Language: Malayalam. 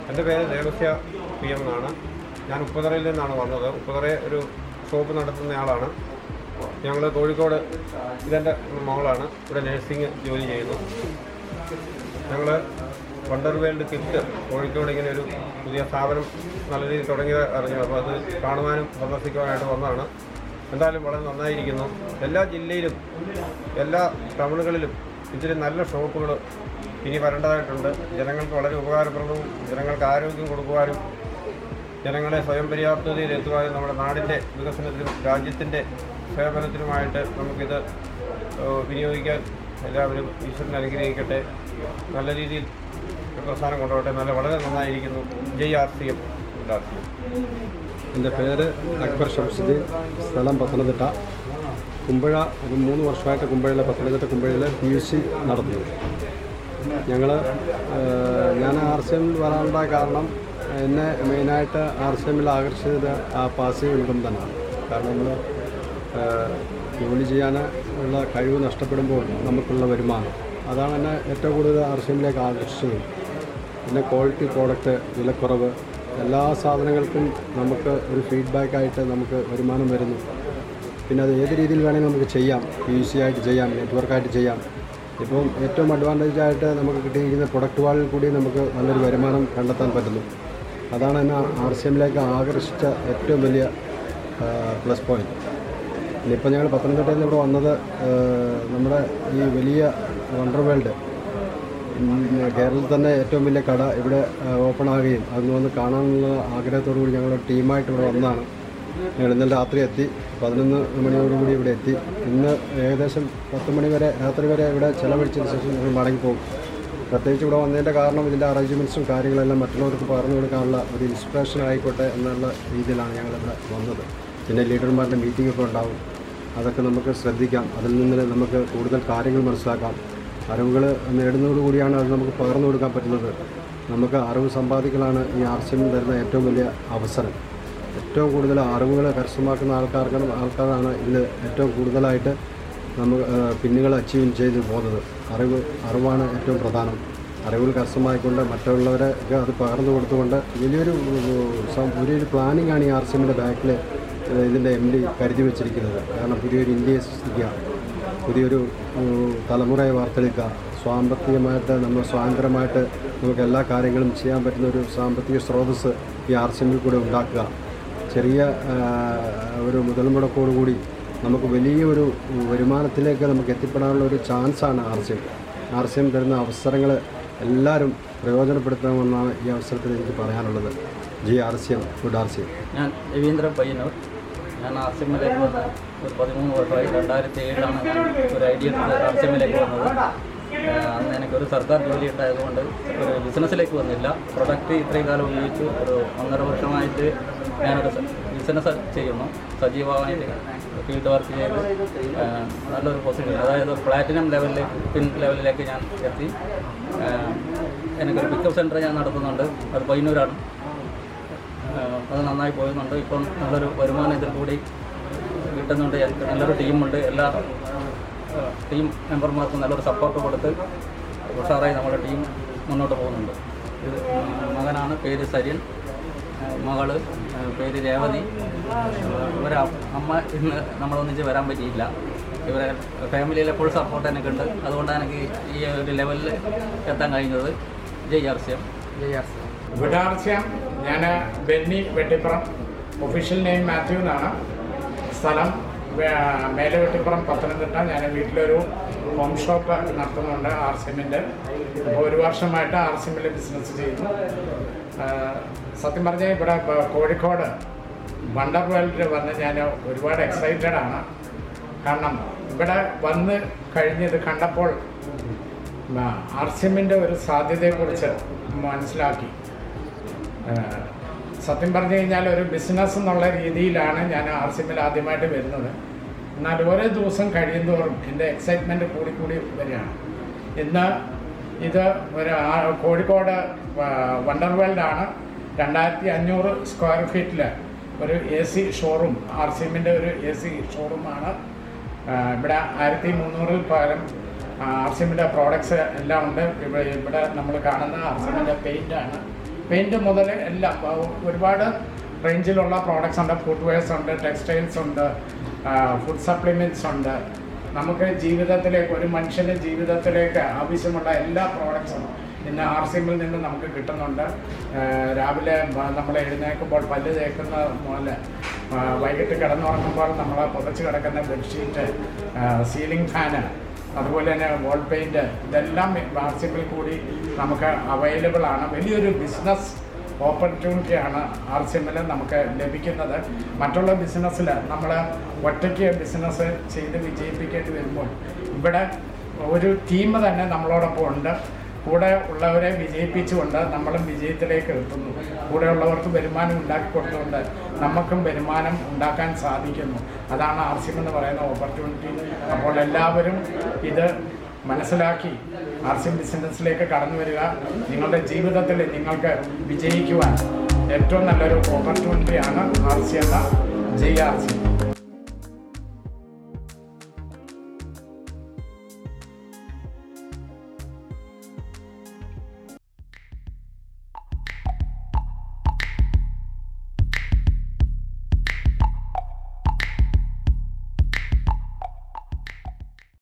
എൻ്റെ പേര് ദേവസ്യ പി എം എന്നാണ് ഞാൻ ഉപ്പുതറയിൽ നിന്നാണ് വന്നത് ഉപ്പുതറ ഒരു ഷോപ്പ് നടത്തുന്നയാളാണ് ഞങ്ങൾ കോഴിക്കോട് ഇതെൻ്റെ മകളാണ് ഇവിടെ നഴ്സിംഗ് ജോലി ചെയ്യുന്നു ഞങ്ങൾ വണ്ടർ വേൾഡ് കിറ്റ് കോഴിക്കോട് ഇങ്ങനെ ഒരു പുതിയ സ്ഥാപനം നല്ല രീതിയിൽ തുടങ്ങിയത് അറിഞ്ഞു അപ്പോൾ അത് കാണുവാനും സന്ദർശിക്കുവാനായിട്ട് വന്നതാണ് എന്തായാലും വളരെ നന്നായിരിക്കുന്നു എല്ലാ ജില്ലയിലും എല്ലാ ടൗണുകളിലും ഇതിൽ നല്ല ഷോപ്പുകൾ ഇനി വരേണ്ടതായിട്ടുണ്ട് ജനങ്ങൾക്ക് വളരെ ഉപകാരപ്രദവും ജനങ്ങൾക്ക് ആരോഗ്യം കൊടുക്കുവാനും ജനങ്ങളെ സ്വയം പര്യാപ്തതയിൽ എത്തുവാനും നമ്മുടെ നാടിൻ്റെ വികസനത്തിനും രാജ്യത്തിൻ്റെ സേവനത്തിനുമായിട്ട് നമുക്കിത് ഏഹ്, വിനിയോഗിക്കാൻ എല്ലാവരും ഈശ്വരൻ അനുഗ്രഹിക്കട്ടെ നല്ല രീതിയിൽ ഈ പ്രസ്ഥാനം കൊണ്ടുപോകട്ടെ നല്ല വളരെ നന്നായിരിക്കുന്നു Jai R C M R C M എൻ്റെ പേര് അക്ബർ ഷംസുദ്ദീൻ സ്ഥലം പത്തനംതിട്ട കുമ്പഴ ഒരു മൂന്ന് വർഷമായിട്ട് കുമ്പഴയിലെ പത്തനംതിട്ട കുമ്പഴയിൽ പി യു സി നടത്തുന്നു ഞങ്ങൾ ഞാൻ ആർ സി എമ്മിൽ വരാനുള്ള കാരണം എന്നെ മെയിനായിട്ട് ആർ സി എമ്മിൽ ആകർഷിച്ചത് ആ പാസീവ് ഇൻകം തന്നെയാണ് കാരണം നമ്മൾ ജോലി ചെയ്യാൻ ഉള്ള കഴിവ് നഷ്ടപ്പെടുമ്പോൾ നമുക്കുള്ള വരുമാനം അതാണ് എന്നെ ഏറ്റവും കൂടുതൽ ആർ സി എമ്മിലേക്ക് ആകർഷിച്ചത് പിന്നെ ക്വാളിറ്റി പ്രോഡക്റ്റ് വിലക്കുറവ് എല്ലാ സാധനങ്ങൾക്കും നമുക്ക് ഒരു ഫീഡ്ബാക്കായിട്ട് നമുക്ക് വരുമാനം വരുന്നു പിന്നെ അത് ഏത് രീതിയിൽ വേണമെങ്കിൽ നമുക്ക് ചെയ്യാം പി യു സി ആയിട്ട് ചെയ്യാം നെറ്റ്വർക്കായിട്ട് ചെയ്യാം ഇപ്പം ഏറ്റവും അഡ്വാൻറ്റേജ് ആയിട്ട് നമുക്ക് കിട്ടിയിരിക്കുന്ന പ്രൊഡക്റ്റ് വാളിൽ കൂടി നമുക്ക് നല്ലൊരു വരുമാനം കണ്ടെത്താൻ പറ്റുന്നു അതാണ് എന്നെ ആർ സി എമ്മിലേക്ക് ആകർഷിച്ച ഏറ്റവും വലിയ പ്ലസ് പോയിൻറ്റ് ഇനിയിപ്പോൾ ഞങ്ങൾ പത്തനംതിട്ടയിൽ നിന്ന് ഇവിടെ വന്നത് ആ, നമ്മുടെ ഈ വലിയ വണ്ടർ വേൾഡ് ഉം, കേരളത്തിൽ തന്നെ ഏറ്റവും വലിയ കട ഇവിടെ ഓപ്പൺ ആകുകയും അതൊന്ന് വന്ന് കാണാനുള്ള ആഗ്രഹത്തോടു കൂടി ഞങ്ങൾ ടീമായിട്ട് ഇവിടെ വന്നതാണ് ഞങ്ങൾ ഇന്നലെ രാത്രി എത്തി പതിനൊന്ന് മണിയോടുകൂടി ഇവിടെ എത്തി ഇന്ന് ഏകദേശം പത്ത് മണി വരെ രാത്രി വരെ ഇവിടെ ചിലവഴിച്ചതിന് ശേഷം ഞങ്ങൾ മടങ്ങിപ്പോകും പ്രത്യേകിച്ച് ഇവിടെ വന്നതിൻ്റെ കാരണം ഇതിൻ്റെ അറേഞ്ച്മെൻറ്റ്സും കാര്യങ്ങളെല്ലാം മറ്റുള്ളവർക്ക് പറഞ്ഞു കൊടുക്കാനുള്ള ഒരു ഇൻസ്പിറേഷൻ ആയിക്കോട്ടെ എന്നുള്ള രീതിയിലാണ് ഞങ്ങളിവിടെ വന്നത് പിന്നെ ലീഡർമാരുടെ മീറ്റിംഗ് ഒക്കെ ഉണ്ടാവും അതൊക്കെ നമുക്ക് ശ്രദ്ധിക്കാം അതിൽ നിന്ന് നമുക്ക് കൂടുതൽ കാര്യങ്ങൾ മനസ്സിലാക്കാം അറിവുകൾ നേടുന്നതോടുകൂടിയാണ് അത് നമുക്ക് പകർന്നു കൊടുക്കാൻ പറ്റുന്നത് നമുക്ക് അറിവ് സമ്പാദിക്കലാണ് ഈ ആർ സി എമ്മിൽ തരുന്ന ഏറ്റവും വലിയ അവസരം ഏറ്റവും കൂടുതൽ അറിവുകൾ കരസ്ഥമാക്കുന്ന ആൾക്കാർക്കാണ് ആൾക്കാരാണ് ഇതിൽ ഏറ്റവും കൂടുതലായിട്ട് നമുക്ക് പിന്നുകൾ അച്ചീവ് ചെയ്ത് പോകുന്നത് അറിവ് അറിവാണ് ഏറ്റവും പ്രധാനം അറിവുകൾ കരസ്ഥമായിക്കൊണ്ട് മറ്റുള്ളവരൊക്കെ അത് പകർന്നു കൊടുത്തുകൊണ്ട് വലിയൊരു ഏഹ്, സം- വലിയൊരു പ്ലാനിംഗ് ആണ് ഈ ആർ സി എമ്മിൻ്റെ ബാക്കിൽ ഇതിൻ്റെ എം ഡി കരുതി വെച്ചിരിക്കുന്നത് കാരണം പുതിയൊരു ഇന്ത്യയെ സൃഷ്ടിക്കുക പുതിയൊരു ഏഹ്, തലമുറയെ വാർത്തെടുക്കുക സാമ്പത്തികമായിട്ട് നമ്മൾ സ്വതന്ത്രമായിട്ട് നമുക്ക് എല്ലാ കാര്യങ്ങളും ചെയ്യാൻ പറ്റുന്ന ഒരു സാമ്പത്തിക സ്രോതസ്സ് ഈ ആർ സി എമ്മിൽ കൂടെ ഉണ്ടാക്കുക ചെറിയ ആ, ഒരു മുതൽ മുടക്കോടുകൂടി നമുക്ക് വലിയൊരു വരുമാനത്തിലേക്ക് നമുക്ക് എത്തിപ്പെടാനുള്ള ഒരു ചാൻസാണ് R C M R C M തരുന്ന അവസരങ്ങൾ എല്ലാവരും പ്രയോജനപ്പെടുത്തണമെന്നാണ് ഈ അവസരത്തിൽ എനിക്ക് പറയാനുള്ളത് G R C M good R C M ഞാൻ രവീന്ദ്രൻ പയ്യന്നൂർ ഞാൻ ആർ സി എമ്മിലേക്ക് വന്ന് ഒരു പതിമൂന്ന് വർഷമായി രണ്ടായിരത്തി ഏഴിലാണ് ഞാൻ ഒരു ഐഡിയ എടുത്ത് ആർ സി എമ്മിലേക്ക് വന്നത് ഏഹ് അന്ന് എനിക്കൊരു സർക്കാർ ജോലി ഉണ്ടായതുകൊണ്ട് ഒരു ബിസിനസ്സിലേക്ക് വന്നില്ല പ്രൊഡക്റ്റ് ഇത്രയും കാലം ഉപയോഗിച്ചു ഒരു ഒന്നര വർഷമായിട്ട് ഞാനൊരു ബിസിനസ് ചെയ്യുന്നു സജീവമായിട്ട് ഫീൽഡ് വർക്ക് ചെയ്ത് ഏഹ് നല്ലൊരു പൊസിഷൻ അതായത് പ്ലാറ്റിനം ലെവലിലേക്ക് പിൻ ലെവലിലേക്ക് ഞാൻ എത്തി ഏഹ് എനിക്കൊരു പിക്കപ്പ് സെൻറ്റർ ഞാൻ നടത്തുന്നുണ്ട് അത് പയ്യന്നൂരാണ് ആഹ് അത് നന്നായി പോകുന്നുണ്ട് ഇപ്പം നല്ലൊരു വരുമാനം ഇതിൽ കൂടി കിട്ടുന്നുണ്ട് എനിക്ക് നല്ലൊരു ടീമുണ്ട് എല്ലാ ആഹ് ടീം മെമ്പർമാർക്കും നല്ലൊരു സപ്പോർട്ട് കൊടുത്ത് ഉഷാറായി നമ്മുടെ ടീം മുന്നോട്ട് പോകുന്നുണ്ട് ഇത് മകനാണ് പേര് സര്യൻ ആഹ് മകള് ആഹ് പേര് രേവതി ആഹ് ഇവരെ അമ്മ ഇന്ന് നമ്മളൊന്നിച്ച് വരാൻ പറ്റിയില്ല ഇവരെ ഫാമിലിയിലെ ഫുൾ സപ്പോർട്ട് എനിക്കുണ്ട് അതുകൊണ്ടാണ് എനിക്ക് ഈ ഒരു ലെവലിൽ എത്താൻ കഴിഞ്ഞത് Jai R C M Jai R C M ഗുഡാർസ്യം ഞാൻ ബെന്നി വെട്ടിപ്പുറം ഒഫീഷ്യൽ നെയിം മാത്യു എന്നാണ് സ്ഥലം വേ- മേലെ വെട്ടിപ്പുറം പത്തനംതിട്ട ഞാൻ വീട്ടിലൊരു ഹോം ഷോപ്പ് നടത്തുന്നുണ്ട് ആർ സിമ്മിൻ്റെ അപ്പോൾ ഒരു വർഷമായിട്ട് ആർ സിമ്മിൽ ബിസിനസ് ചെയ്യുന്നു ആ, സത്യം പറഞ്ഞാൽ ഇവിടെ ബ- കോഴിക്കോട് വണ്ടർ വേൾഡിൽ വന്ന് ഞാൻ ഒരുപാട് എക്സൈറ്റഡ് ആണ് കാരണം ഇവിടെ വന്ന് കഴിഞ്ഞത് കണ്ടപ്പോൾ ആർ സി എമ്മിൻ്റെ ഒരു സാധ്യതയെക്കുറിച്ച് മനസ്സിലാക്കി ഏഹ് സത്യം പറഞ്ഞു കഴിഞ്ഞാൽ ഒരു ബിസിനസ് എന്നുള്ള രീതിയിലാണ് ഞാൻ ആർ സി എമ്മിൽ ആദ്യമായിട്ട് വരുന്നത് എന്നാൽ ഓരോ ദിവസം കഴിയുന്തോറും എൻ്റെ എക്സൈറ്റ്മെൻറ്റ് കൂടി കൂടി വരികയാണ് ഇന്ന് ഇത് ഒരു ആ- കോഴിക്കോട് വണ്ടർ വേൾഡാണ് രണ്ടായിരത്തി അഞ്ഞൂറ് സ്ക്വയർ ഫീറ്റിൽ ഒരു A C showroom R C എമ്മിൻ്റെ ഒരു എ സി ഷോറൂമാണ് ഇവിടെ ആയിരത്തി മുന്നൂറിൽ പകരം ആർ സി എമ്മിൻ്റെ പ്രോഡക്ട്സ് എല്ലാം ഉണ്ട് ഇവിടെ ഇവിടെ നമ്മൾ കാണുന്ന ആർ സി എമ്മിൻ്റെ പെയിൻ്റാണ് പെയിൻറ് മുതൽ എല്ലാം ആ, ഒരുപാട് റേഞ്ചിലുള്ള പ്രോഡക്റ്റ്സ് ഉണ്ട് ഫുഡ് വെയർസ് ഉണ്ട് ടെക്സ്റ്റൈൽസ് ഉണ്ട് ഫുഡ് സപ്ലിമെൻറ്റ്സ് ഉണ്ട് നമുക്ക് ജീവിതത്തിലേക്ക് ഒരു മനുഷ്യൻ്റെ ജീവിതത്തിലേക്ക് ആവശ്യമുള്ള എല്ലാ പ്രോഡക്റ്റ്സും ഇന്ന് ആർ സി എമ്മിൽ നിന്ന് നമുക്ക് കിട്ടുന്നുണ്ട് ആ, രാവിലെ മ- നമ്മൾ എഴുന്നേൽക്കുമ്പോൾ പല്ല് തേക്കുന്ന മുതൽ ആ, വൈകിട്ട് കിടന്നുറങ്ങുമ്പോൾ നമ്മൾ പുതച്ച് കിടക്കുന്ന ബെഡ്ഷീറ്റ് സീലിംഗ് ഫാന് അതുപോലെ തന്നെ വോൾ പെയിൻറ് ഇതെല്ലാം ആർ സി എമ്മിൽ കൂടി നമുക്ക് അവൈലബിൾ ആണ് വലിയൊരു ബിസിനസ് ഓപ്പർച്യൂണിറ്റിയാണ് ആർ സി എമ്മിൽ നമുക്ക് ലഭിക്കുന്നത് മറ്റുള്ള ബിസിനസ്സിൽ നമ്മൾ ഒറ്റയ്ക്ക് ബിസിനസ് ചെയ്ത് വിജയിപ്പിക്കേണ്ടി വരുമ്പോൾ ഇവിടെ ഒരു ടീം തന്നെ നമ്മളോടൊപ്പം ഉണ്ട് കൂടെ ഉള്ളവരെ വിജയിപ്പിച്ചുകൊണ്ട് നമ്മളും വിജയത്തിലേക്ക് എത്തുന്നു കൂടെ ഉള്ളവർക്ക് വരുമാനം ഉണ്ടാക്കി കൊടുത്തുകൊണ്ട് നമുക്കും വരുമാനം ഉണ്ടാക്കാൻ സാധിക്കുന്നു അതാണ് ആർ സി എം എന്ന് പറയുന്ന ഓപ്പർച്യൂണിറ്റി അപ്പോൾ എല്ലാവരും ഇത് മനസ്സിലാക്കി ആർ സി എം ബിസിനസ്സിലേക്ക് കടന്നു വരിക നിങ്ങളുടെ ജീവിതത്തിൽ നിങ്ങൾക്ക് വിജയിക്കുവാൻ ഏറ്റവും നല്ലൊരു ഓപ്പർച്യൂണിറ്റിയാണ് ആർ സി എന്ന ജയ് ആർ സി